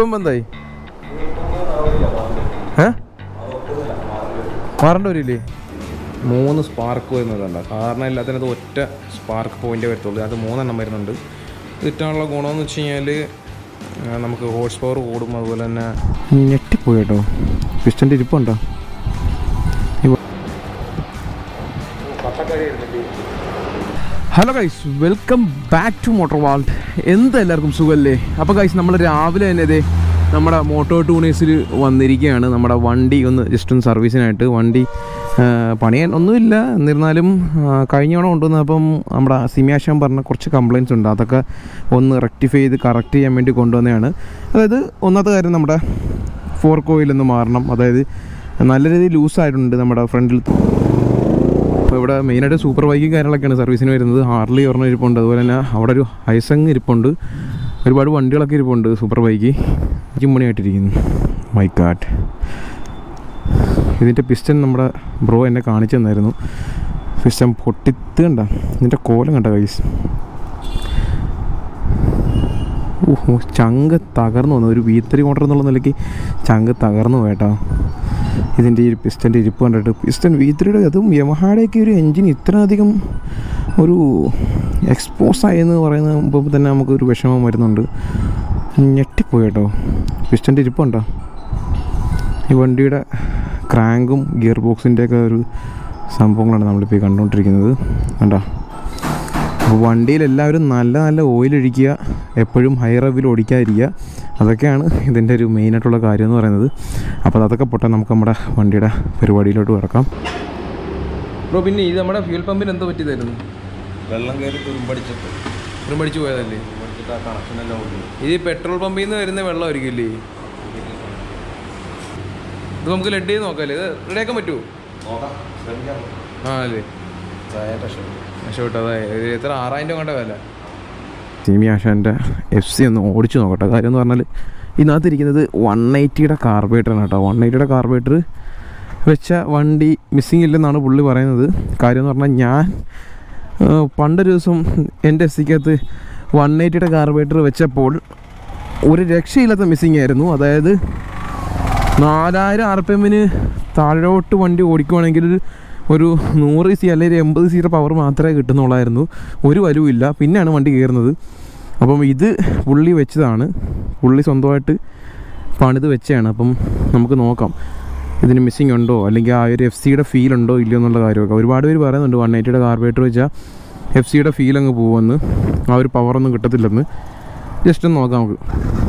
ഇപ്പം എന്തായി ഏ മാറേണ്ട വരില്ലേ മൂന്ന് സ്പാർക്ക് വരുന്നതല്ല കാരണം എല്ലാത്തിനകത്ത് ഒറ്റ സ്പാർക്ക് പോയിൻ്റേ വരത്തുള്ളൂ അത് മൂന്നെണ്ണം വരുന്നുണ്ട് കിട്ടാനുള്ള ഗുണമെന്ന് വെച്ച് കഴിഞ്ഞാൽ നമുക്ക് ഹോഴ്സ് പവർ കൂടും അതുപോലെ തന്നെ ഞെട്ടിപ്പോയി കേട്ടോ പിസ്റ്റൻ്റെ ഇരിപ്പുണ്ടോ hello guys welcome back to Motor World എന്താ എല്ലാവർക്കും സുഖമല്ലേ അപ്പോൾ ഗൈസ് നമ്മൾ രാവിലെ തന്നെ ഇതേ നമ്മുടെ മോട്ടോ ടൂണേഴ്സിൽ വന്നിരിക്കുകയാണ് നമ്മുടെ വണ്ടി ഒന്ന് ജസ്റ്റ് ഒന്ന് സർവീസിനായിട്ട് വണ്ടി ആ, പണിയാൻ ഒന്നുമില്ല എന്നിരുന്നാലും ആ, കഴിഞ്ഞ തവണ കൊണ്ടുവന്നപ്പം നമ്മുടെ സിമിയാശം പറഞ്ഞ കുറച്ച് കംപ്ലയിൻസ് ഉണ്ട് അതൊക്കെ ഒന്ന് റെക്ടിഫൈ ചെയ്ത് കറക്റ്റ് ചെയ്യാൻ വേണ്ടി കൊണ്ടുവന്നതാണ് അതായത് ഒന്നാമത്തെ കാര്യം നമ്മുടെ ഫോർ കോയിലൊന്ന് മാറണം അതായത് നല്ല രീതിയിൽ ലൂസായിട്ടുണ്ട് നമ്മുടെ ഫ്രണ്ടിൽ അപ്പോൾ ഇവിടെ മെയിനായിട്ട് സൂപ്പർ ബൈക്കും കാര്യങ്ങളൊക്കെയാണ് സർവീസിന് വരുന്നത് ഹാർലി ഒരെണ്ണം ഇരിപ്പുണ്ട് അതുപോലെ തന്നെ അവിടെ ഒരു ഹൈസങ് ഇരിപ്പുണ്ട് ഒരുപാട് വണ്ടികളൊക്കെ ഇരിപ്പുണ്ട് സൂപ്പർ ബൈക്ക് ജിമ്മണിയായിട്ടിരിക്കുന്നു മൈ കാട്ട് ഇതിൻ്റെ പിസ്റ്റൻ നമ്മുടെ ബ്രോ എന്നെ കാണിച്ചു തന്നായിരുന്നു പിസ്റ്റൻ പൊട്ടിത്ത് കണ്ട ഇതിൻ്റെ കോലം കണ്ട കൈസ് ഓഹോ ചങ്ക് തകർന്നു വന്നു ഒരു വീത്തരി മോട്ടർ എന്നുള്ള നിലയ്ക്ക് ചങ്ക് തകർന്നു കേട്ടോ ഇതിൻ്റെ ഈ പിസ്റ്റൻ്റെ ഇരിപ്പ് കണ്ടിട്ട് പിസ്റ്റൻ വീത്തരിയുടെ അതും യമഹാടയൊക്കെ ഒരു എൻജിൻ ഇത്രയധികം ഒരു എക്സ്പോസ് ആയെന്ന് പറയുന്ന മുമ്പ് തന്നെ നമുക്ക് ഒരു വിഷമം വരുന്നുണ്ട് ഞെട്ടിപ്പോയി കേട്ടോ പിസ്റ്റൻ്റെ ഇരിപ്പുണ്ടോ ഈ വണ്ടിയുടെ ക്രാങ്കും ഗിയർ ബോക്സിൻ്റെയൊക്കെ ഒരു സംഭവങ്ങളാണ് നമ്മളിപ്പോൾ ഈ കണ്ടുകൊണ്ടിരിക്കുന്നത് കണ്ടോ അപ്പോൾ വണ്ടിയിൽ എല്ലാവരും നല്ല നല്ല ഓയിൽ ഒഴിക്കുക എപ്പോഴും ഹൈ റവിൽ ഓടിക്കാതിരിക്കുക അതൊക്കെയാണ് ഇതിൻ്റെ ഒരു മെയിനായിട്ടുള്ള കാര്യം എന്ന് പറയുന്നത് അപ്പോൾ അതൊക്കെ പൊട്ടാൻ നമുക്ക് നമ്മുടെ വണ്ടിയുടെ പരിപാടിയിലോട്ട് കിടക്കാം ബ്രോ പിന്നെ ഇത് നമ്മുടെ ഫ്യൂൽ പമ്പിന് എന്താ പറ്റിയതായിരുന്നു വെള്ളം കയറി തുരുമ്പടിച്ചിട്ട് ഒരുമടിച്ച് പോയതല്ലേ തുരുമ്പടിച്ചിട്ട് ആ കണക്ഷനെല്ലാം ഓടി ഇത് ഈ പെട്രോൾ പമ്പിൽ നിന്ന് വരുന്ന വെള്ളമായിരിക്കില്ലേ ഇത് നമുക്ക് ലെഡ് ചെയ്ത് നോക്കാമല്ലേ ഇത് റെഡിയാക്കാൻ പറ്റുമോ നോക്കാം ശ്രമിക്കാം ആ അല്ലേ ചായയുടെ ഷർട്ട് രക്ഷപ്പെട്ടു അതെ ഇത് എത്ര ആറായിരം രൂപ കണ്ട വില ടീമി ആശാൻ്റെ എഫ് സി ഒന്ന് ഓടിച്ചു നോക്കട്ടെ കാര്യം എന്ന് പറഞ്ഞാൽ ഇതിനകത്തിരിക്കുന്നത് വൺ എയ്റ്റിയുടെ കാർബേറ്ററാണ് കേട്ടോ വൺ എയ്റ്റിയുടെ കാർബേറ്റർ വെച്ച വണ്ടി മിസ്സിങ് ഇല്ലെന്നാണ് പുള്ളി പറയുന്നത് കാര്യം എന്ന് പറഞ്ഞാൽ ഞാൻ ആ, പണ്ടൊരു ദിവസം എൻ്റെ എഫ് സിക്കകത്ത് വൺ എയ്റ്റിയുടെ കാർബേറ്റർ വെച്ചപ്പോൾ ഒരു രക്ഷയില്ലാത്ത മിസ്സിങ് ആയിരുന്നു അതായത് നാലായിരം ആർ പി എമ്മിന് താഴോട്ട് വണ്ടി ഓടിക്കുവാണെങ്കിൽ ഒരു നൂറ് സി അല്ലെങ്കിൽ എൺപത് സിയുടെ പവർ മാത്രമേ കിട്ടുന്നുള്ളായിരുന്നു ഒരു വലുവില്ല പിന്നെയാണ് വണ്ടി കയറുന്നത് അപ്പം ഇത് പുള്ളി വെച്ചതാണ് പുള്ളി സ്വന്തമായിട്ട് പണിത് വെച്ചതാണ് അപ്പം നമുക്ക് നോക്കാം ഇതിന് മിസ്സിങ് ഉണ്ടോ അല്ലെങ്കിൽ ആ ഒരു എഫ് സിയുടെ ഫീൽ ഉണ്ടോ ഇല്ലയോ എന്നുള്ള കാര്യമൊക്കെ ഒരുപാട് പേര് പറയുന്നുണ്ട് വൺ എയ്റ്റിയുടെ കാർബേറ്റർ വെച്ചാൽ എഫ് സിയുടെ ഫീൽ അങ്ങ് പോകുമെന്ന് ആ ഒരു പവറൊന്നും കിട്ടത്തില്ലെന്ന് ജസ്റ്റ് ഒന്ന് നോക്കാം നമുക്ക്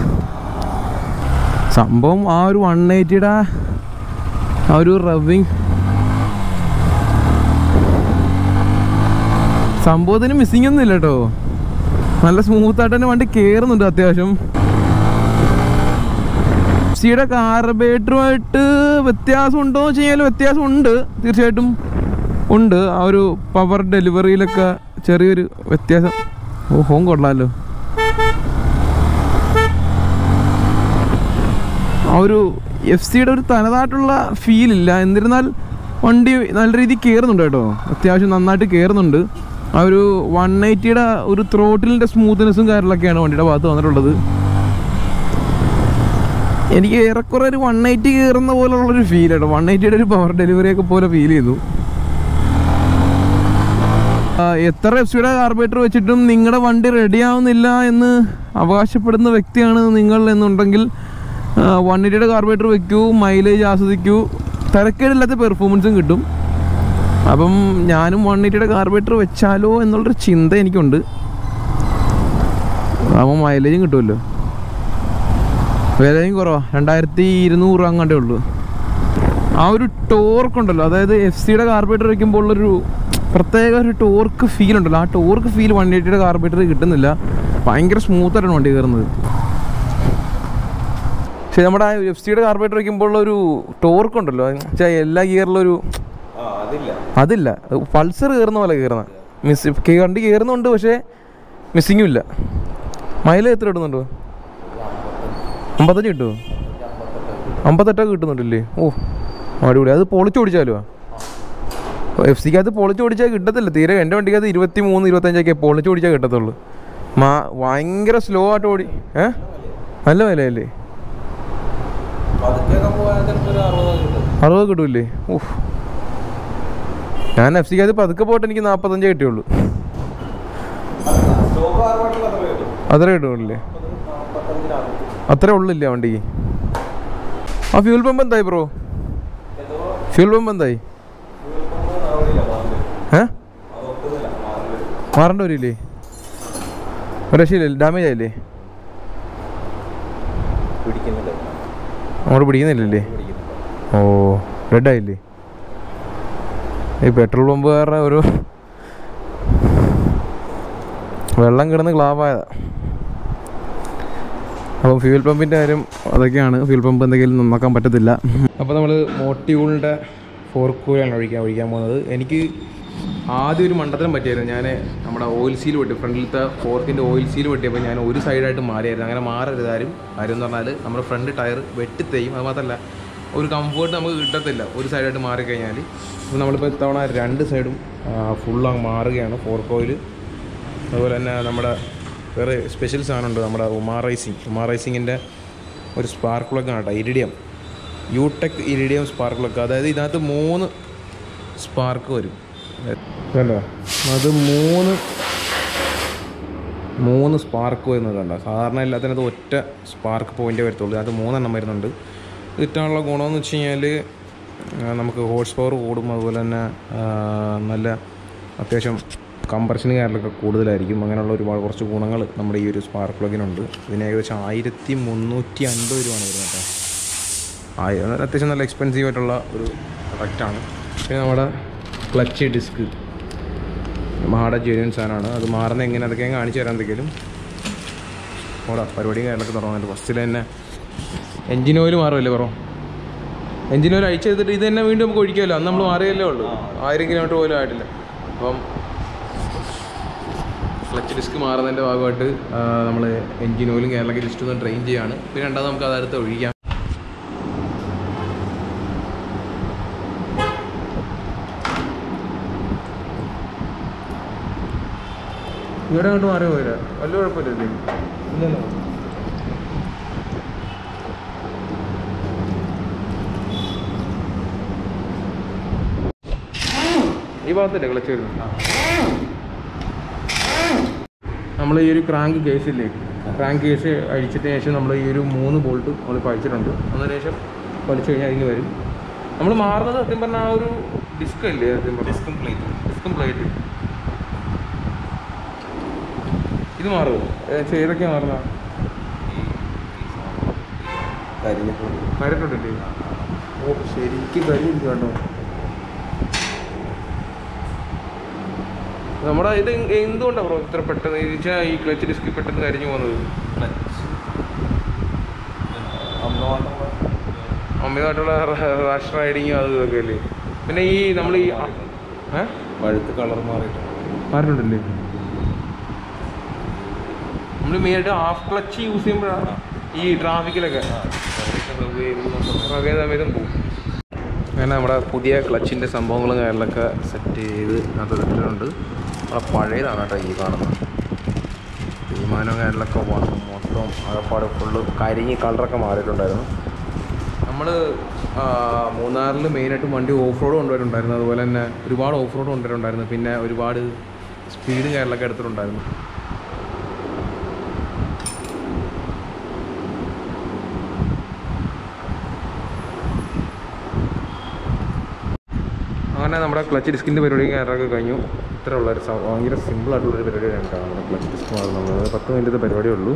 സംഭവം ആ ഒരു വൺ എയ്റ്റിയുടെ ആ ഒരു റവിങ് സംഭവത്തിന് മിസ്സിങ് ഒന്നും ഇല്ല കേട്ടോ നല്ല സ്മൂത്ത് ആയിട്ട് തന്നെ വണ്ടി കയറുന്നുണ്ട് അത്യാവശ്യം സിയുടെ കാർബേറ്ററുമായിട്ട് വ്യത്യാസം ഉണ്ടോ എന്ന് വെച്ച് കഴിഞ്ഞാൽ വ്യത്യാസം ഉണ്ട് തീർച്ചയായിട്ടും ഉണ്ട് ആ ഒരു പവർ ഡെലിവറിയിലൊക്കെ ചെറിയൊരു വ്യത്യാസം ഓ ഹോം കൊള്ളാമല്ലോ ആ ഒരു എഫ് സിയുടെ ഒരു തനതായിട്ടുള്ള ഫീലില്ല എന്നിരുന്നാൽ വണ്ടി നല്ല രീതിയിൽ കയറുന്നുണ്ട് കേട്ടോ അത്യാവശ്യം നന്നായിട്ട് കയറുന്നുണ്ട് ആ ഒരു വൺ എയ്റ്റിയുടെ ഒരു ത്രോട്ടിലിൻ്റെ സ്മൂത്ത്നെസ്സും കാര്യങ്ങളൊക്കെയാണ് വണ്ടിയുടെ ഭാഗത്ത് വന്നിട്ടുള്ളത് എനിക്ക് ഏറെക്കുറെ ഒരു വൺ എയ്റ്റി കയറുന്ന പോലുള്ളൊരു ഫീൽ കേട്ടോ വൺ എയ്റ്റിയുടെ ഒരു പവർ ഡെലിവറി ഒക്കെ പോലെ ഫീൽ ചെയ്തു ആ, എത്ര എഫ് സിയുടെ കാർബേറ്റർ വെച്ചിട്ടും നിങ്ങളുടെ വണ്ടി റെഡി ആവുന്നില്ല എന്ന് അവകാശപ്പെടുന്ന വ്യക്തിയാണ് നിങ്ങൾ എന്നുണ്ടെങ്കിൽ വൺ എയ്റ്റിയുടെ കാർബേറ്റർ വെക്കൂ മൈലേജ് ആസ്വദിക്കൂ തിരക്കേടില്ലാത്ത പെർഫോമൻസും കിട്ടും അപ്പം ഞാനും വൺ എയ്റ്റിയുടെ കാർബേറ്റർ വെച്ചാലോ എന്നുള്ളൊരു ചിന്ത എനിക്കുണ്ട് അപ്പം മൈലേജും കിട്ടുമല്ലോ വിലയും കുറവാ രണ്ടായിരത്തി ഇരുന്നൂറ് അങ്ങോട്ടേ ഉള്ളൂ ആ ഒരു ടോർക്ക് ഉണ്ടല്ലോ അതായത് എഫ് സിയുടെ കാർബേറ്റർ വയ്ക്കുമ്പോൾ ഉള്ളൊരു പ്രത്യേക ഒരു ടോർക്ക് ഫീൽ ഉണ്ടല്ലോ ആ ടോർക്ക് ഫീൽ വൺ എയ്റ്റിയുടെ കാർബേറ്റർ കിട്ടുന്നില്ല ഭയങ്കര സ്മൂത്തായിട്ടാണ് വണ്ടി കയറുന്നത് പക്ഷേ നമ്മുടെ ആ എഫ് സിയുടെ കാർബേറ്റർ വയ്ക്കുമ്പോൾ ഉള്ളൊരു ടോർക്ക് ഉണ്ടല്ലോ വെച്ചാൽ എല്ലാ ഗിയറിലും ഒരു ആ അതില്ല അതില്ല പൾസർ കയറുന്ന പോലെ കയറുന്ന മിസ് വണ്ടി കയറുന്നുണ്ട് പക്ഷേ മിസ്സിങ്ങും ഇല്ല മൈലേജ് എത്ര ഇടുന്നുണ്ടോ അമ്പത്തഞ്ച് കിട്ടുമോ അമ്പത്തെട്ടൊക്കെ കിട്ടുന്നുണ്ടല്ലേ ഓ അടിപൊളി അത് പൊളിച്ച് ഓടിച്ചാലോ എഫ് സിക്കകത്ത് പൊളിച്ച് ഓടിച്ചാൽ കിട്ടത്തില്ല തീരെ എൻ്റെ വണ്ടിക്കകത്ത് ഇരുപത്തി മൂന്ന് ഇരുപത്തഞ്ചൊക്കെ പൊളിച്ച് ഓടിച്ചാൽ കിട്ടത്തുള്ളൂ മാ ഭയങ്കര സ്ലോ ആയിട്ട് ഓടി ഏ നല്ല വിലയല്ലേ പതുക്കെയൊക്കെ പോയാൽ ചിലപ്പോൾ ഒരു അറുപത് കിട്ടും അറുപത് കിട്ടൂലേ ഊഫ് ഞാൻ എഫ് സിക്കകത്ത് പതുക്കെ പോയിട്ട് എനിക്ക് നാൽപ്പത്തഞ്ചേ കിട്ടിയുള്ളൂ സ്റ്റോക്ക് ആറ് മണിക്ക് അത്ര കിട്ടും അത്രേ കിട്ടുള്ളൂ നാൽപ്പത്തഞ്ചിനകത്ത് അത്രേ ഉള്ളില്ല വണ്ടിക്ക് ആ ഫ്യൂൽ പമ്പ് എന്തായി ബ്രോ ഫ്യൂൽ പമ്പ് എന്തായി നടന്നില്ല മാറില്ല ഏ അത് ഒട്ടുന്നില്ല മാറില്ല മാറേണ്ട വരില്ലേ രക്ഷയില്ലേ ഡാമേജ് ആയില്ലേ പിടിക്കുന്നില്ല അങ്ങോട്ട് പിടിക്കുന്നില്ലല്ലേ പിടിക്കുന്നില്ല ഓ റെഡ് ആയില്ലേ ഈ പെട്രോൾ പമ്പ് കാരണം ഒരു വെള്ളം കിടന്ന് ക്ലാവായതാ അപ്പോൾ ഫ്യൂൽ പമ്പിൻ്റെ കാര്യം അതൊക്കെയാണ് ഫ്യൂൽ പമ്പ് എന്തെങ്കിലും നന്നാക്കാൻ പറ്റത്തില്ല അപ്പോൾ നമ്മൾ മോട്ടിയൂളിൻ്റെ ഫോർക്കൂലാണ് ഒഴിക്കാൻ ഒഴിക്കാൻ പോകുന്നത് എനിക്ക് ആദ്യം ഒരു മണ്ടത്തരം പറ്റിയായിരുന്നു ഞാൻ നമ്മുടെ ഓയിൽ സീൽ വെട്ടി ഫ്രണ്ടിലത്തെ ഫോർക്കിൻ്റെ ഓയിൽ സീൽ വെട്ടിയപ്പോൾ ഞാൻ ഒരു സൈഡായിട്ട് മാറിയായിരുന്നു അങ്ങനെ മാറരുത് ആരും കാര്യം എന്ന് പറഞ്ഞാൽ നമ്മുടെ ഫ്രണ്ട് ടയർ വെട്ടിത്തെയും അത് മാത്രമല്ല ഒരു കംഫേർട്ട് നമുക്ക് കിട്ടത്തില്ല ഒരു സൈഡായിട്ട് മാറിക്കഴിഞ്ഞാൽ അപ്പോൾ നമ്മളിപ്പോൾ ഇത്തവണ രണ്ട് സൈഡും ഫുൾ അങ്ങ് മാറുകയാണ് ഫോർക്ക് ഓയിൽ അതുപോലെ തന്നെ നമ്മുടെ വേറെ സ്പെഷ്യൽ സാധനമുണ്ട് നമ്മുടെ ഉമാ റൈസിങ് ഉമാ റൈസിങ്ങിൻ്റെ ഒരു സ്പാർക്ക് പ്ലഗ് ആണ് കേട്ടോ ഇരിഡിയം യൂടെക് ഇരിഡിയം സ്പാർക്ക് പ്ലഗ് അതായത് ഇതിനകത്ത് മൂന്ന് സ്പാർക്ക് വരും കണ്ടോ അത് മൂന്ന് മൂന്ന് സ്പാർക്ക് വരുന്നത് കണ്ടോ സാധാരണ എല്ലാത്തിനകത്ത് ഒറ്റ സ്പാർക്ക് പോയിൻ്റേ വരത്തുള്ളൂ അത് മൂന്നെണ്ണം വരുന്നുണ്ട് കിട്ടാനുള്ള ഗുണമെന്ന് വെച്ച് കഴിഞ്ഞാൽ നമുക്ക് ഹോഴ്സ് പവർ കൂടും അതുപോലെ തന്നെ ആ, നല്ല അത്യാവശ്യം കംപ്രഷൻ കാര്യങ്ങളൊക്കെ കൂടുതലായിരിക്കും അങ്ങനെയുള്ള ഒരുപാട് കുറച്ച് ഗുണങ്ങൾ നമ്മുടെ ഈ ഒരു സ്പാർക്ക് പ്ലഗിനുണ്ട് ഇതിന് ഏകദേശം ആയിരത്തി മുന്നൂറ്റി അൻപത് രൂപയാണ് വരുന്നത് കേട്ടോ ആയി- അത് അത്യാവശ്യം നല്ല എക്സ്പെൻസീവ് ആയിട്ടുള്ള ഒരു പ്രൊഡക്റ്റാണ് പിന്നെ നമ്മുടെ ക്ലച്ച് ഡിസ്ക് മാട ജെന്യൂൻ സാധനമാണ് അത് മാറുന്ന എങ്ങനെ അതൊക്കെ ഞാൻ കാണിച്ചു തരാൻ എന്തെങ്കിലും ഓടാ പരിപാടിയും കാര്യങ്ങളൊക്കെ തുടങ്ങുന്നുണ്ട് ഫസ്റ്റിൽ തന്നെ എൻജിൻ ഓയിൽ മാറുമല്ലേ കുറോ എൻജിൻ ഓയിൽ അഴിച്ചെടുത്തിട്ട് ഇത് തന്നെ വീണ്ടും നമുക്ക് ഒഴിക്കുമല്ലോ അന്ന് നമ്മൾ മാറിയല്ലേ ഉള്ളൂ ആയിരം കിലോമീറ്റർ പോലും ആയിട്ടില്ല അപ്പം ക്ലച്ച് ഡിസ്ക് മാറുന്നതിൻ്റെ ഭാഗമായിട്ട് നമ്മൾ എൻജിൻ ഓയിലും കേരളക്ക് ജസ്റ്റ് ഒന്ന് ട്രെയിൻ ചെയ്യാണ് പിന്നെ രണ്ടാമത് നമുക്ക് അതടുത്ത് ഒഴിക്കാം ഇവിടെ അങ്ങോട്ട് മാറി പോയില്ല വല്ല കുഴപ്പമില്ലല്ലേ ഇല്ലല്ലോ ഈ ഭാഗത്തല്ലേ ക്ലച്ച് വരുന്നത് നമ്മൾ ഈ ഒരു ക്രാങ്ക് കേസില്ലേ ക്രാങ്ക് കേസ് അഴിച്ചിട്ട് ശേഷം നമ്മൾ ഈ ഒരു മൂന്ന് ബോൾട്ട് നമ്മൾ അഴിച്ചിട്ടുണ്ട് അതിന് ശേഷം വലിച്ചു കഴിഞ്ഞാൽ അതിന് വരും നമ്മൾ മാറുന്നത് സത്യം പറഞ്ഞാൽ ആ ഒരു ഡിസ്ക് അല്ലേ സത്യം പറഞ്ഞാൽ ഡിസ്കും പ്ലേറ്റും ഡിസ്കും പ്ലേറ്റ് ഇത് മാറുമോ ഏകദേശം ഏതൊക്കെയാ മാറുന്ന കരിഞ്ഞിട്ടുണ്ട് കരട്ടുണ്ടല്ലേ ഓ ശരിക്കും കരിയിരിക്കും കേട്ടോ നമ്മുടെ ഇത് എന്തുകൊണ്ടാണ് ബ്രോ ഇത്ര പെട്ടെന്ന് ചോദിച്ചാൽ ഈ ക്ലച്ച് ഡിസ്ക് പെട്ടെന്ന് കരിഞ്ഞു പോകുന്നത് ക്ലച്ച് അമ്മാവട്ടമുള്ള അമിതമായിട്ടുള്ള റാഷ് റൈഡിങ്ങും അത് ഇതൊക്കെ അല്ലേ പിന്നെ ഈ നമ്മൾ ഈ ഏഹ് വഴുത്ത് കളർ മാറിയിട്ടുണ്ട് മാറിയിട്ടുണ്ടല്ലേ നമ്മൾ മെയിനായിട്ട് ഹാഫ് ക്ലച്ച് യൂസ് ചെയ്യുമ്പോഴാണ് ഈ ട്രാഫിക്കിലൊക്കെ അതേ സമയത്തും പോകും അങ്ങനെ നമ്മുടെ പുതിയ ക്ലച്ചിൻ്റെ സംഭവങ്ങളും കാര്യങ്ങളൊക്കെ സെറ്റ് ചെയ്ത് അത് ഇട്ടിട്ടുണ്ട് നമ്മുടെ പഴയതാണ് കേട്ടോ ഈ കാണുന്നത് വിമാനവും കാര്യങ്ങളൊക്കെ വന്നു മൊത്തം അകപ്പാട് ഫുള്ള് കരിഞ്ഞ് കളറൊക്കെ മാറിയിട്ടുണ്ടായിരുന്നു നമ്മൾ മൂന്നാറിൽ മെയിനായിട്ട് വണ്ടി ഓഫ് റോഡ് കൊണ്ടുവരുന്നുണ്ടായിരുന്നു അതുപോലെ തന്നെ ഒരുപാട് ഓഫ് റോഡ് കൊണ്ടുവരുന്നുണ്ടായിരുന്നു പിന്നെ ഒരുപാട് സ്പീഡ് കാര്യങ്ങളൊക്കെ എടുത്തിട്ടുണ്ടായിരുന്നു അങ്ങനെ നമ്മുടെ ക്ലച്ച് ഡിസ്കിൻ്റെ പരിപാടി കാര്യങ്ങളൊക്കെ കഴിഞ്ഞു ഇത്ര ഉള്ള ഒരു സ- ഭയങ്കര സിമ്പിൾ ആയിട്ടുള്ള ഒരു പരിപാടിയാണ് കേട്ടോ നമ്മുടെ ക്ലച്ച് ഡിസ്ക് മാറുന്നത് പത്ത് മിനിറ്റത്തെ പരിപാടിയേ ഉള്ളൂ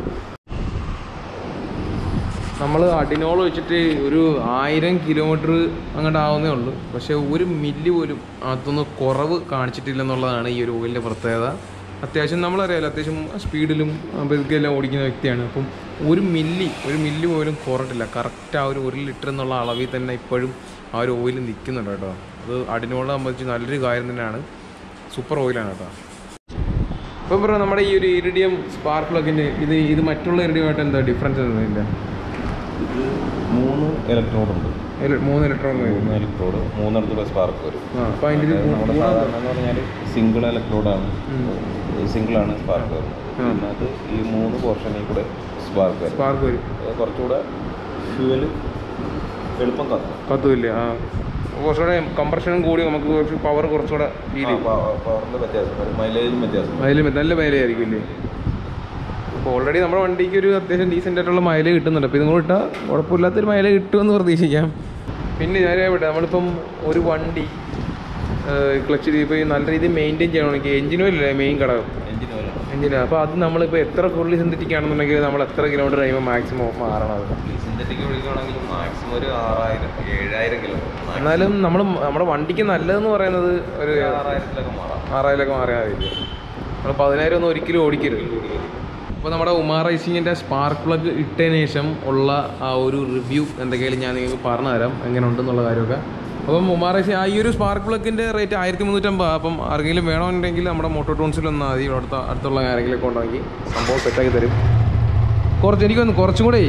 നമ്മൾ അഡിനോൾ വെച്ചിട്ട് ഒരു ആയിരം കിലോമീറ്റർ അങ്ങോട്ട് ആവുന്നേ ഉള്ളൂ പക്ഷേ ഒരു മില്ലി പോലും അതൊന്നും കുറവ് കാണിച്ചിട്ടില്ലെന്നുള്ളതാണ് ഈ ഒരു ഓയിലിൻ്റെ പ്രത്യേകത അത്യാവശ്യം നമ്മളറിയാലോ അത്യാവശ്യം സ്പീഡിലും ബെൽക്കെല്ലാം ഓടിക്കുന്ന വ്യക്തിയാണ് അപ്പം ഒരു മില്ലി ഒരു മില്ലി പോലും കുറഞ്ഞിട്ടില്ല കറക്റ്റ് ആ ഒരു ഒരു ലിറ്റർ എന്നുള്ള അളവിൽ തന്നെ ഇപ്പോഴും ആ ഒരു ഓയിൽ നിൽക്കുന്നുണ്ട് കേട്ടോ അത് അഡിനോളെ സംബന്ധിച്ച് നല്ലൊരു കാര്യം തന്നെയാണ് സൂപ്പർ ഓയിലാണ് കേട്ടോ ഇപ്പം പറയാം നമ്മുടെ ഈ ഒരു ഇരിഡിയം സ്പാർക്ക് പ്ലഗിൻ്റെ ഇത് ഇത് മറ്റുള്ള ഇരിഡിയമായിട്ട് എന്താ ഡിഫറൻസ് ഒന്നുമില്ല ഇത് മൂന്ന് ഇലക്ട്രോഡ് ഉണ്ട് അതില് മൂന്ന് ഇലക്ട്രോൺ മൂന്ന് ഇലക്ട്രോഡ് മൂന്നിടത്തൂടെ സ്പാർക്ക് വരും ആ അപ്പോൾ അതിൻ്റെ ഒരു നമ്മുടെ ഗുണം സാധാരണ എന്ന് പറഞ്ഞാൽ സിംഗിൾ ഇലക്ട്രോഡാണ് സിംഗിളാണ് സ്പാർക്ക് വരുന്നത് ആ. ഇതിനകത്ത് ഈ മൂന്ന് പോർഷനിൽ കൂടെ സ്പാർക്ക് വരും സ്പാർക്ക് വരും അത് കുറച്ചുകൂടെ ഫ്യൂവൽ എളുപ്പം കത്തും കത്തുമില്ല ആ കുറച്ചുകൂടെ കംപ്രഷനും കൂടി നമുക്ക് കുറച്ച് പവർ കുറച്ചുകൂടെ ഫീൽ ചെയ്യും പവറിൻ്റെ വ്യത്യാസം മൈലേജും വ്യത്യാസം മൈലേജ് നല്ല മൈലേജ് ആയിരിക്കും ഇല്ലേ അപ്പോൾ ഓൾറെഡി നമ്മുടെ വണ്ടിക്ക് ഒരു അത്യാവശ്യം ഡീസൻ്റ് ആയിട്ടുള്ള മൈലേജ് കിട്ടുന്നുണ്ട് അപ്പോൾ ഇതും കൂടെ ഇട്ടാൽ കുഴപ്പമില്ലാത്തൊരു മൈലേജ് കിട്ടുമെന്ന് പ്രതീക്ഷിക്കാം പിന്നെ ഞാൻ ഇവിടെ നമ്മളിപ്പം ഒരു വണ്ടി ക്ലച്ച് ഇപ്പോൾ നല്ല രീതിയിൽ മെയിൻറ്റെയിൻ ചെയ്യണമെങ്കിൽ എഞ്ചിൻ ഓയിലല്ലേ മെയിൻ ഘടകം എഞ്ചിൻ ഓയിലാണ് എഞ്ചിന് അപ്പോൾ അത് നമ്മളിപ്പോൾ എത്ര ഫുള്ളി സിന്തറ്റിക് ആണെന്നുണ്ടെങ്കിൽ നമ്മൾ എത്ര കിലോമീറ്റർ കഴിയുമ്പോൾ മാക്സിമം മാറണം അത് സിന്തറ്റിക് വിളിക്കുകയാണെങ്കിൽ മാക്സിമം ഒരു ആറായിരം ഏഴായിരം കിലോ എന്നാലും നമ്മൾ നമ്മുടെ വണ്ടിക്ക് നല്ലതെന്ന് പറയുന്നത് ഒരു ആറായിരത്തിലൊക്കെ മാറാം ആറായിരമൊക്കെ മാറിയാൽ മതി നമ്മൾ പതിനായിരം ഒന്നും ഒരിക്കലും ഓടിക്കരുത് അപ്പോൾ നമ്മുടെ ഉമാർ റൈസിങ്ങിൻ്റെ സ്പാർക്ക് പ്ലഗ് ഇട്ടതിന് ശേഷം ഉള്ള ആ ഒരു റിവ്യൂ എന്തൊക്കെയായാലും ഞാൻ നിങ്ങൾക്ക് പറഞ്ഞു തരാം എങ്ങനെ ഉണ്ടെന്നുള്ള കാര്യമൊക്കെ അപ്പം ഉമാർ റൈസി ആ ഈ ഒരു സ്പാർക്ക് പ്ലഗിൻ്റെ റേറ്റ് ആയിരത്തി മുന്നൂറ്റമ്പത് അപ്പം ആർക്കെങ്കിലും വേണമെന്നുണ്ടെങ്കിൽ നമ്മുടെ മോട്ടോ ടൂൺസിൽ വന്നാൽ മതി ഇവിടെ അടുത്ത അടുത്തുള്ള ആരെങ്കിലും കൊണ്ടുപോയി സംഭവം സെറ്റാക്കി തരും കുറച്ച് എനിക്കൊന്ന് കുറച്ചും കൂടെ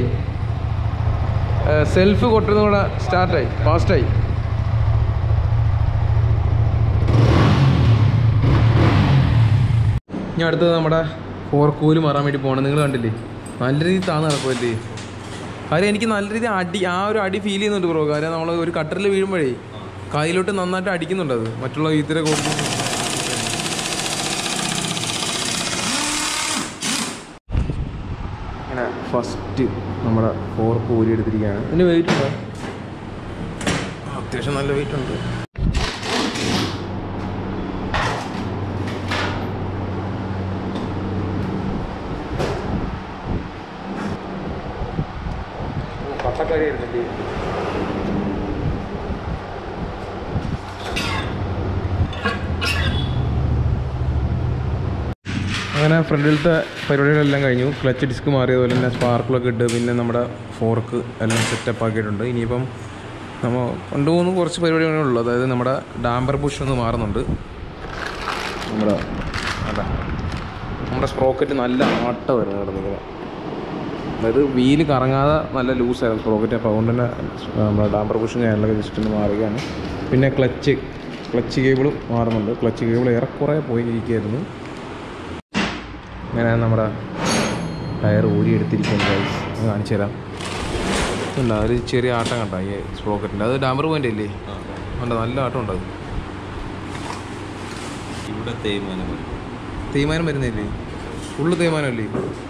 സെൽഫ് കൊട്ടുന്നതും കൂടെ സ്റ്റാർട്ടായി ഫാസ്റ്റായി ഞാൻ അടുത്തത് നമ്മുടെ ഫോർക്കൂല് മാറാൻ വേണ്ടി പോകണം നിങ്ങൾ കണ്ടില്ലേ നല്ല രീതിയിൽ താന്ന് നടക്കുമല്ലേ കാര്യം എനിക്ക് നല്ല രീതിയിൽ അടി ആ ഒരു അടി ഫീൽ ചെയ്യുന്നുണ്ട് ബ്രോ കാര്യം നമ്മൾ ഒരു കട്ടറിൽ വീഴുമ്പോഴേ കയ്യിലോട്ട് നന്നായിട്ട് അടിക്കുന്നുണ്ട് അത് മറ്റുള്ള ഈത്തിരെ കൊടുക്കും ഇങ്ങനെ ഫസ്റ്റ് നമ്മുടെ ഫോർക്ക് ഊരി എടുത്തിരിക്കുകയാണ് ഇതിന് വെയിറ്റ് ഉണ്ടോ അത്യാവശ്യം നല്ല വെയിറ്റ് ഉണ്ട് കട്ടക്കറി ആയിരുന്നില്ലേ അങ്ങനെ ഫ്രണ്ടിലത്തെ പരിപാടികളെല്ലാം കഴിഞ്ഞു ക്ലച്ച് ഡിസ്ക് മാറിയതുപോലെ തന്നെ സ്പാർക്കിളൊക്കെ ഇട്ട് പിന്നെ നമ്മുടെ ഫോർക്ക് എല്ലാം സെറ്റപ്പ് ആക്കിയിട്ടുണ്ട് ഇനിയിപ്പം നമ്മൾ രണ്ട് മൂന്ന് കുറച്ച് പരിപാടികളേ ഉള്ളൂ അതായത് നമ്മുടെ ഡാമ്പർ ബുഷ് ഒന്ന് മാറുന്നുണ്ട് നമ്മുടെ അല്ല നമ്മുടെ സ്പ്രോക്കറ്റ് നല്ല ആട്ട വരുന്നത് കിടന്നിങ്ങനെ അതായത് വീല് കറങ്ങാതെ നല്ല ലൂസായിരുന്നു സ്പ്രോക്കറ്റ് അപ്പോൾ അതുകൊണ്ട് തന്നെ നമ്മുടെ ഡാമ്പർ ബുഷും കാര്യങ്ങളൊക്കെ ജസ്റ്റ് ഒന്ന് മാറുകയാണ് പിന്നെ ക്ലച്ച് ക്ലച്ച് കേബിളും മാറുന്നുണ്ട് ക്ലച്ച് കേബിൾ ഏറെക്കുറെ പോയി ഇരിക്കുകയായിരുന്നു അങ്ങനെ നമ്മുടെ ടയർ ഊരി എടുത്തിരിക്കുന്നത് അത് കാണിച്ചു തരാം ഉണ്ട് ഒരു ചെറിയ ആട്ടം കണ്ട ഈ സ്പ്രോക്കറ്റിൻ്റെ അത് ഡാമ്പർ പോയിൻ്റ് അല്ലേ ഉണ്ട് നല്ല ആട്ടം ഉണ്ട് അത് ഇവിടെ തേയ്മാനം വരും. തേയ്മാനം വരുന്നില്ലേ ഫുള്ള് തേയ്മാനമല്ലേ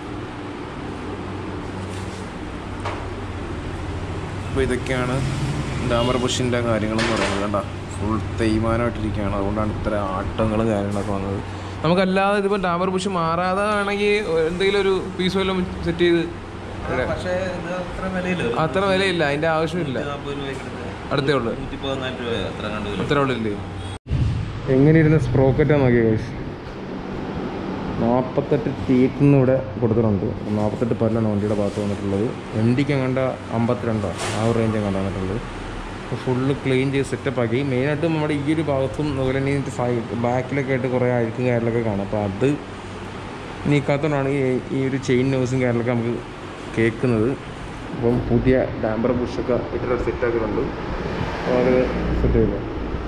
അപ്പോൾ ഇതൊക്കെയാണ് ഡാമർ ബുഷിൻ്റെ കാര്യങ്ങളെന്ന് പറയുന്നത് കണ്ട ഫുൾ തേയ്മാനമായിട്ടിരിക്കുകയാണ് അതുകൊണ്ടാണ് ഇത്ര ആട്ടങ്ങളും കാര്യങ്ങളൊക്കെ വന്നത് നമുക്കല്ലാതെ ഇതിപ്പോൾ ഡാമർ ബുഷ് മാറാതെ വേണമെങ്കിൽ എന്തെങ്കിലും ഒരു പീസ് വല്ലതും സെറ്റ് ചെയ്ത് പക്ഷേ ഇത് അത്ര വിലയില്ല അത്ര വിലയില്ല അതിൻ്റെ ആവശ്യമില്ല നാൽപ്പത് രൂപയ്ക്ക് എടുത്ത് അടുത്തേ ഉള്ളു നൂറ്റി പതിനാല് രൂപ അത്ര കണ്ടു അത്ര ഉള്ളില്ലേ എങ്ങനെ ഇരുന്ന സ്പ്രോക്കറ്റാണ് നോക്കിയ ഗൈസ് നാൽപ്പത്തെട്ട് ടീറ്റിന്ന് ഇവിടെ കൊടുത്തിട്ടുണ്ട് നാൽപ്പത്തെട്ട് പല്ലാണ് വണ്ടിയുടെ ഭാഗത്ത് വന്നിട്ടുള്ളത് എം ഡിക്ക് അങ്ങണ്ട അമ്പത്തിരണ്ടോ ആ ഒരു റേഞ്ച് അങ്ങോട്ട് വന്നിട്ടുള്ളത് അപ്പോൾ ഫുള്ള് ക്ലീൻ ചെയ്ത് സെറ്റപ്പ് ആക്കി മെയിനായിട്ട് നമ്മുടെ ഈ ഒരു ഭാഗത്തും അതുപോലെ തന്നെ ഇതിൻ്റെ സൈഡ് ബാക്കിലൊക്കെ ആയിട്ട് കുറേ അഴുക്കും കാര്യങ്ങളൊക്കെ കാണാം അപ്പോൾ അത് നീക്കാത്തതുകൊണ്ടാണ് ഈ ഈ ഒരു ചെയിൻ നോസും കാര്യങ്ങളൊക്കെ നമുക്ക് കേൾക്കുന്നത് അപ്പം പുതിയ ഡാമ്പർ ബുഷൊക്കെ ഇട്ടിട്ട് സെറ്റ് ആക്കുന്നുണ്ട് അപ്പോൾ അത് സെറ്റ് ചെയ്തു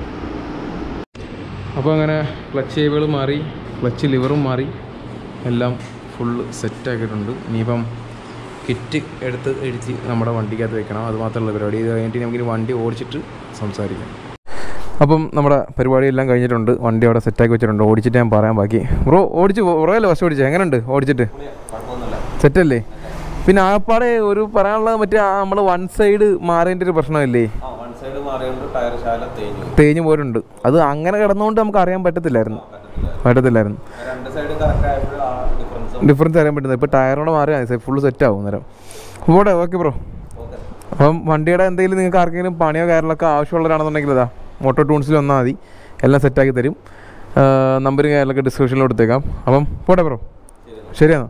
അപ്പോൾ അങ്ങനെ ക്ലച്ച് കേബിൾ മാറി ക്ലച്ച് ലിവറും മാറി എല്ലാം ഫുള്ള് സെറ്റാക്കിയിട്ടുണ്ട് ഇനിയിപ്പം കിറ്റ് എടുത്ത് എഴുതി നമ്മുടെ വണ്ടിക്കകത്ത് വെക്കണം അത് മാത്രമുള്ള പരിപാടി ഇത് കഴിഞ്ഞിട്ട് നമുക്ക് വണ്ടി ഓടിച്ചിട്ട് സംസാരിക്കാം അപ്പം നമ്മുടെ പരിപാടിയെല്ലാം കഴിഞ്ഞിട്ടുണ്ട് വണ്ടി അവിടെ സെറ്റാക്കി വെച്ചിട്ടുണ്ട് ഓടിച്ചിട്ട് ഞാൻ പറയാൻ ബാക്കി ബ്രോ ഓടിച്ച് ബ്രോയല്ലേ ഫസ്റ്റ് ഓടിച്ചത് എങ്ങനെയുണ്ട് ഓടിച്ചിട്ട് കുഴപ്പമൊന്നുമില്ല സെറ്റല്ലേ പിന്നെ ആപ്പാടെ ഒരു പറയാനുള്ളത് മറ്റേ നമ്മൾ വൺ സൈഡ് മാറേണ്ട ഒരു പ്രശ്നമില്ലേ ആ വൺ സൈഡ് മാറിയോണ്ട് ടയർ ശാല തേഞ്ഞു തേഞ്ഞു പോയിട്ടുണ്ട് അത് അങ്ങനെ കിടന്നുകൊണ്ട് നമുക്ക് അറിയാൻ പറ്റത്തില്ലായിരുന്നു പറ്റത്തില്ല പറ്റത്തില്ലായിരുന്നു രണ്ട് സൈഡ് കറക്റ്റ് ആയപ്പോൾ ആ ഡിഫറൻസ് ഡിഫറൻസ് അറിയാൻ പറ്റുന്നത് ഇപ്പോൾ ടയറോടെ മാറി ഫുള്ള് സെറ്റ് ആവും നേരം പോട്ടെ ഓക്കെ ബ്രോ ഓക്കെ അപ്പം വണ്ടിയുടെ എന്തെങ്കിലും നിങ്ങൾക്ക് ആർക്കെങ്കിലും പണിയോ കാര്യങ്ങളൊക്കെ ആവശ്യമുള്ളവരാണെന്നുണ്ടെങ്കിൽ ഇതാ മോട്ടോ ടൂൺസിൽ വന്നാൽ മതി എല്ലാം സെറ്റാക്കി തരും നമ്പറും കാര്യങ്ങളൊക്കെ ഡിസ്ക്രിപ്ഷനിൽ കൊടുത്തേക്കാം അപ്പം പോട്ടെ ബ്രോ ശരിയാണോ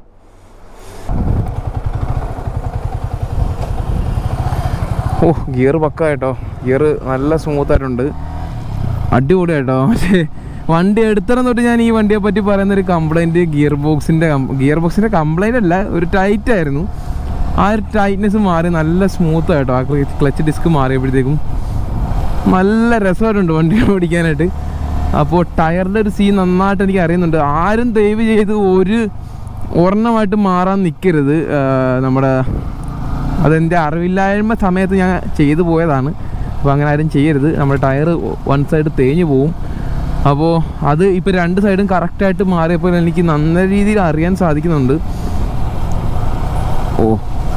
ഓ ഗിയർ പക്ക കേട്ടോ ഗിയർ നല്ല സ്മൂത്ത് ആയിട്ടുണ്ട് അടിപൊളി കേട്ടോ പക്ഷേ വണ്ടി എടുത്തരം തൊട്ട് ഞാൻ ഈ വണ്ടിയെ പറ്റി പറയുന്ന ഒരു കംപ്ലൈൻറ്റ് ഗിയർ ബോക്സിൻ്റെ ഗിയർ ബോക്സിൻ്റെ കംപ്ലൈൻ്റ് അല്ല ഒരു ടൈറ്റ് ആയിരുന്നു ആ ഒരു ടൈറ്റ്നെസ് മാറി നല്ല സ്മൂത്ത് ആയിട്ടോ ആ ക്ലച്ച് ഡിസ്ക് മാറിയപ്പോഴത്തേക്കും നല്ല രസമായിട്ടുണ്ട് വണ്ടി ഓടിക്കാനായിട്ട് അപ്പോൾ ടയറിൻ്റെ ഒരു സീൻ നന്നായിട്ട് എനിക്ക് അറിയുന്നുണ്ട് ആരും ദയവ് ചെയ്ത് ഒരു ഒരെണ്ണമായിട്ട് മാറാൻ നിൽക്കരുത് നമ്മുടെ അതെൻ്റെ അറിവില്ലായ്മ സമയത്ത് ഞാൻ ചെയ്തു പോയതാണ് അപ്പോൾ അങ്ങനെ ആരും ചെയ്യരുത് നമ്മുടെ ടയർ വൺ സൈഡ് തേഞ്ഞു പോവും അപ്പോൾ അത് ഇപ്പോൾ രണ്ട് സൈഡും കറക്റ്റായിട്ട് മാറിയപ്പോൾ എനിക്ക് നല്ല രീതിയിൽ അറിയാൻ സാധിക്കുന്നുണ്ട് ഓ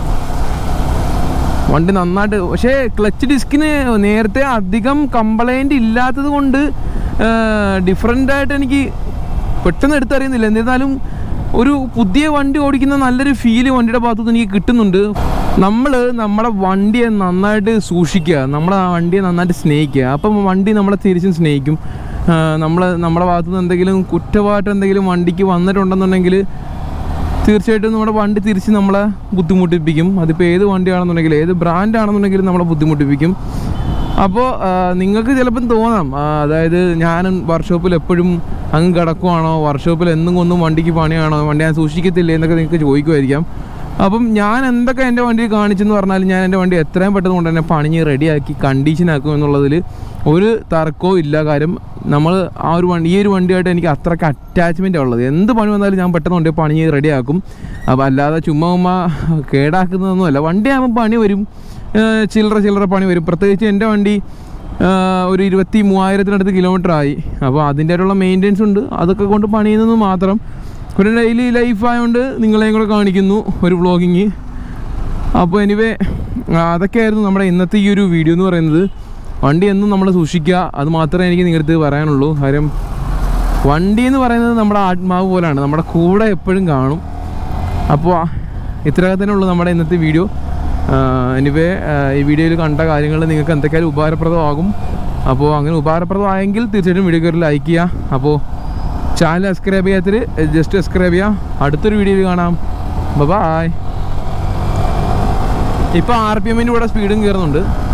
വണ്ടി നന്നായിട്ട് പക്ഷേ ക്ലച്ച് ഡിസ്കിന് നേരത്തെ അധികം കംപ്ലൈൻറ്റ് ഇല്ലാത്തത് കൊണ്ട് ഡിഫറെൻ്റ് ആയിട്ട് എനിക്ക് പെട്ടെന്ന് എടുത്തറിയുന്നില്ല എന്നിരുന്നാലും ഒരു പുതിയ വണ്ടി ഓടിക്കുന്ന നല്ലൊരു ഫീല് വണ്ടിയുടെ ഭാഗത്തുനിന്ന് എനിക്ക് കിട്ടുന്നുണ്ട് നമ്മൾ നമ്മുടെ വണ്ടിയെ നന്നായിട്ട് സൂക്ഷിക്കുക നമ്മളെ ആ വണ്ടിയെ നന്നായിട്ട് സ്നേഹിക്കുക അപ്പം വണ്ടി നമ്മളെ തിരിച്ചും സ്നേഹിക്കും നമ്മൾ നമ്മുടെ ഭാഗത്തുനിന്ന് എന്തെങ്കിലും കുറ്റമായിട്ട് എന്തെങ്കിലും വണ്ടിക്ക് വന്നിട്ടുണ്ടെന്നുണ്ടെങ്കിൽ തീർച്ചയായിട്ടും നമ്മുടെ വണ്ടി തിരിച്ച് നമ്മളെ ബുദ്ധിമുട്ടിപ്പിക്കും അതിപ്പോൾ ഏത് വണ്ടിയാണെന്നുണ്ടെങ്കിലും ഏത് ബ്രാൻഡ് ആണെന്നുണ്ടെങ്കിലും നമ്മളെ ബുദ്ധിമുട്ടിപ്പിക്കും അപ്പോൾ നിങ്ങൾക്ക് ചിലപ്പം തോന്നാം ആ, അതായത് ഞാൻ വർക്ക്ഷോപ്പിൽ എപ്പോഴും അങ്ങ് കിടക്കുവാണോ വർക്ക്ഷോപ്പിൽ എന്നും ഒന്നും വണ്ടിക്ക് പണിയാണോ വണ്ടി ഞാൻ സൂക്ഷിക്കത്തില്ലേ എന്നൊക്കെ നിങ്ങൾക്ക് ചോദിക്കുമായിരിക്കാം അപ്പം ഞാൻ എന്തൊക്കെ എൻ്റെ വണ്ടി കാണിച്ചെന്ന് പറഞ്ഞാൽ ഞാൻ എൻ്റെ വണ്ടി എത്രയും പെട്ടെന്ന് കൊണ്ട് തന്നെ പണിഞ്ഞ് റെഡിയാക്കി കണ്ടീഷനാക്കും എന്നുള്ളതിൽ ഒരു തർക്കവും ഇല്ല കാര്യം നമ്മൾ ആ ഒരു വണ്ടി ഈ ഒരു വണ്ടിയായിട്ട് എനിക്ക് അത്രയ്ക്ക് അറ്റാച്ച്മെൻ്റ് ഉള്ളത് എന്ത് പണി വന്നാലും ഞാൻ പെട്ടെന്ന് കൊണ്ട് പണിഞ്ഞ് റെഡിയാക്കും അപ്പോൾ അല്ലാതെ ചുമ്മാ ഉമ്മ കേടാക്കുന്നതൊന്നുമല്ല വണ്ടിയാകുമ്പോൾ പണി വരും ഏഹ് ചില്ലറ ചില്ലറ പണി വരും പ്രത്യേകിച്ച് എൻ്റെ വണ്ടി ഏഹ് ഒരു ഇരുപത്തി മൂവായിരത്തിനടുത്ത് കിലോമീറ്റർ ആയി അപ്പോൾ അതിൻ്റെയുള്ള മെയിൻ്റെനൻസ് ഉണ്ട് അതൊക്കെ കൊണ്ട് പണിയുന്നത് മാത്രം ഒരു ഡെയിലി ലൈഫ് ആയതുകൊണ്ട് നിങ്ങളെയും കൂടെ കാണിക്കുന്നു ഒരു വ്ളോഗിങ് അപ്പോൾ എനിവേ അതൊക്കെയായിരുന്നു നമ്മുടെ ഇന്നത്തെ ഈ ഒരു വീഡിയോ എന്ന് പറയുന്നത് വണ്ടി എന്നും നമ്മൾ സൂക്ഷിക്കുക അത് മാത്രമേ എനിക്ക് നിങ്ങളുടെ അടുത്ത് പറയാനുള്ളൂ കാര്യം വണ്ടി എന്ന് പറയുന്നത് നമ്മുടെ ആത്മാവ് പോലെയാണ് നമ്മുടെ കൂടെ എപ്പോഴും കാണും അപ്പോൾ ഇത്രയൊക്കെ തന്നെ ഉള്ളൂ നമ്മുടെ ഇന്നത്തെ വീഡിയോ എനിവേ ഈ വീഡിയോയിൽ കണ്ട കാര്യങ്ങൾ നിങ്ങൾക്ക് എന്തൊക്കെയായാലും ഉപകാരപ്രദമാകും അപ്പോൾ അങ്ങനെ ഉപകാരപ്രദമായെങ്കിൽ തീർച്ചയായിട്ടും വീഡിയോ കയറി ലൈക്ക് ചെയ്യുക അപ്പോൾ ചാനൽ സബ്സ്ക്രൈബ് ചെയ്യാത്തവർ ജസ്റ്റ് സബ്സ്ക്രൈബ് ചെയ്യുക അടുത്തൊരു വീഡിയോയിൽ കാണാം ബായ് ഇപ്പോൾ ആർ പി എമ്മിൻ്റെ കൂടെ സ്പീഡും കയറുന്നുണ്ട്